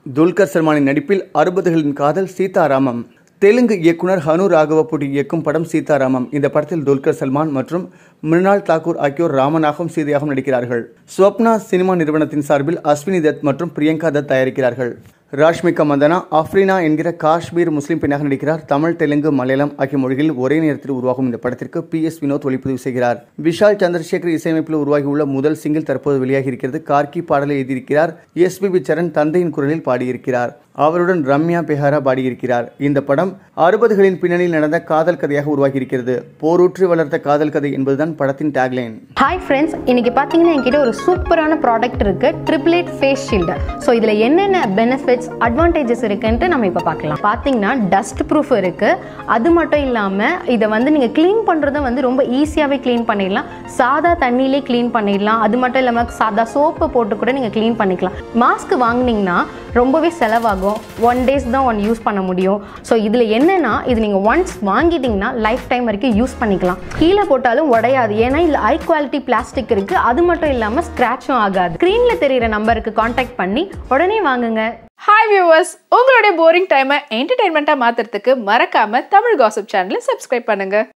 துல்கர் சல்மானின் நடிப்பில் அறுபதுகளின் காதல் சீதாராமம் தெலுங்கு இயக்குனர் ஹனு ராகவபுடி இயக்கும் படம் சீதாராமம் இந்த படத்தில் துல்கர் சல்மான் மற்றும் மிருனால் தாக்கூர் ஆகியோர் ராமனாகவும் சீதையாகவும் நடிக்கிறார்கள் ஸ்வப்னா சினிமா நிறுவனத்தின் சார்பில் அஸ்வினி தத் மற்றும் பிரியங்கா தத் தயாரிக்கிறார்கள் ராஷ்மிகா மந்தனா அஃப்ரீனா என்கிற காஷ்மீர் முஸ்லிம் பெண்ணாக நடிக்கிறார் தமிழ் தெலுங்கு மலையாளம் ஆகிய மொழிகளில் ஒரே நேரத்தில் உருவாகும் இந்த படத்திற்கு பி எஸ் வினோத் ஒளிப்பதிவு செய்கிறார் விஷால் சந்திரசேகர் இசையமைப்பில் உருவாகியுள்ள முதல் சிங்கிள் தற்போது வெளியாகி இருக்கிறது கார்கி பாடலை எழுதியிருக்கிறார் எஸ்பிபி சரண் தந்தையின் குரலில் பாடியிருக்கிறார் அவருடன் ரம்யா பெஹாரா பாடியிருக்கிறார் இந்த படம் அறுபதுகளின் பின்னணியில் நடந்த காதல் கதையாக உருவாகியிருக்கிறது போரூற்றி வளர்த்த காதல் கதை என்பதுதான் படத்தின் டேக்லைன் ஹாய் ஃப்ரெண்ட்ஸ் இன்னைக்கு பார்த்தீங்கன்னா என்கிட்ட ஒரு சூப்பரான ப்ராடக்ட் இருக்கு triple eight face shield so இதில் என்னென்ன பெனிஃபிட்ஸ் அட்வான்டேஜஸ் இருக்குன்ட்டு நம்ம இப்போ பார்க்கலாம் பார்த்தீங்கன்னா டஸ்ட் ப்ரூஃப் இருக்கு அது மட்டும் இல்லாமல் இதை வந்து நீங்கள் க்ளீன் பண்ணுறத வந்து ரொம்ப ஈஸியாகவே க்ளீன் பண்ணிடலாம் சாதா தண்ணியிலே க்ளீன் பண்ணிடலாம் அது மட்டும் இல்லாமல் சாதா சோப்பு போட்டு கூட நீங்கள் க்ளீன் பண்ணிக்கலாம் மாஸ்க் வாங்குனீங்கன்னா ரொம்பவே செலவாகும் ஒன் டேஸ் தான் ஒன் யூஸ் பண்ண முடியும் ஸோ இதில் என்னென்னா இது நீங்கள் ஒன்ஸ் வாங்கிட்டீங்கன்னா லைஃப் டைம் வரைக்கும் யூஸ் பண்ணிக்கலாம் கீழே போட்டாலும் உடையாது ஏன்னா இதில் ஹை குவாலிட்டி பிளாஸ்டிக் இருக்குது அது மட்டும் இல்லாமல் ஸ்க்ராட்சும் ஆகாது ஸ்க்ரீனில் தெரியிற நம்பருக்கு காண்டாக்ட் பண்ணி உடனே வாங்குங்க ஹாய் வியூவர்ஸ் உங்களுடைய போரிங் டைமை என்டர்டைன்மெண்ட்டாக மாற்றுறதுக்கு மறக்காம தமிழ் காசிப் சேனலை சப்ஸ்கிரைப் பண்ணுங்க